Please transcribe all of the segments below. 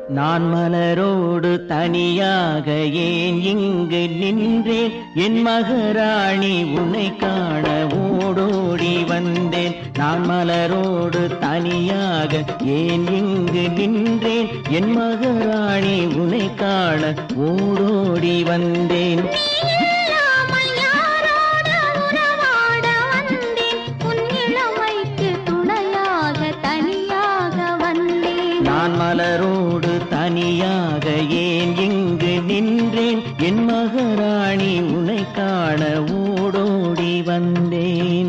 நான் மலரோடு தனியாக ஏன் இங்கு நின்றேன் என் மகராணி உன்னை காண ஓடோடி வந்தேன் நான் மலரோடு தனியாக ஏன் இங்கு நின்றேன் என் மகராணி உன்னை காண ஓடோடி வந்தேன் இல்லாமல் யாரோடு உறவாட வந்தேன் உன் இளமைக்கு துணையாக தனியாக வந்தேன் நான் மலரோடு தனியாக ஏன் இங்கு நின்றேன் என் மகராணி உன்னை காண ஓடோடி வந்தேன்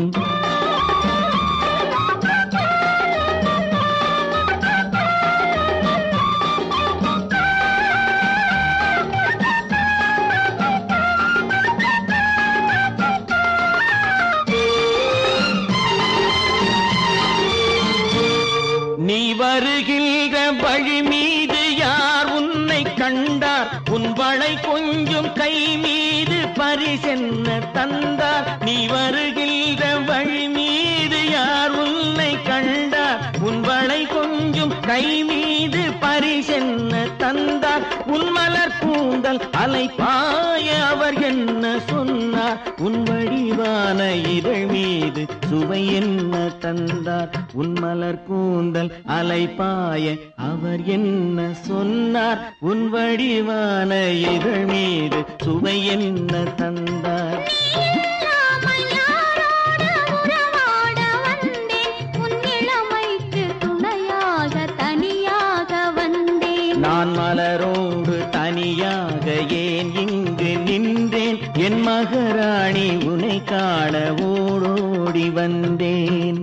நீ வருகின்ற வழி மீது யார் உன்னை கண்டார் உன் வளை கொஞ்சம் கை மீது பரிசென்ன தந்தார் நீ வருகின்ற வழி மீது யார் உன்னை கண்டார் உன் வளை கொஞ்சம் கை மீது பரிசென்ன தந்தார் உன் மலர் கூந்தல் அலை பாய அவர் என்ன சொன்னார் உன் வடிவான இதழ் மீது சுவை என்ன தந்தார் உன் மலர் கூந்தல் அலை பாய அவர் என்ன சொன்னார் உன் வடிவான இதழ் மீது சுவை என்ன தந்தார் இல்லாமல் யாரோடு உறவாட வந்தேன் உன் இளமைக்கு துணையாக தனியாக வந்தேன் நான் மலரோடு தனியாக ஏன் இங்கு நின்றேன் என் மகராணி உன்னை காண ஓடோடி வந்தேன்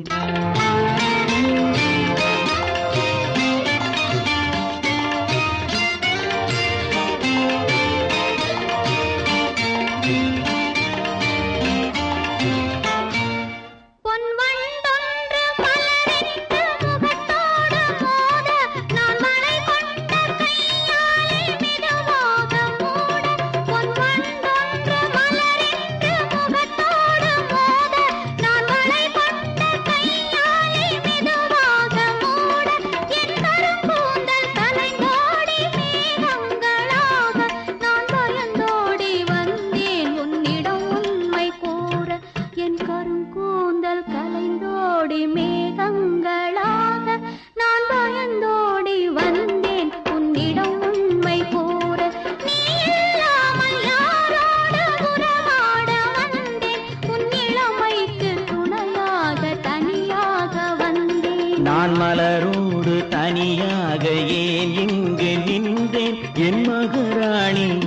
பொன் வண்டொன்று மலரிட்டு முகத்தோடு மோத நான் மலை கொண்ட கையாலே மெதுவாக மூட பொன் வண்டொன்று மலரிட்டு முகத்தோடு மோத நான் மலை கொண்ட கையாலே மெதுவாக மூட என் கரும்பூந்தல் தலைந்தோடி மேகங்களாக நான் பயந்தோடி வந்தேன் உன்னிடம் உண்மை கூற என் கருங்கூந்தல் கலைந்தோடி மேகங்களாக நான் பயந்தோடி வந்தேன் உன்னிடம் உண்மை கூற நீ இல்லாமல் யாரோடு உறவாட வந்தேன் உன் இளமைக்கு துணையாக தனியாக வந்தேன் நான் மலரோடு தனியாக ஏன் இங்கு நின்றேன் என் மகராணி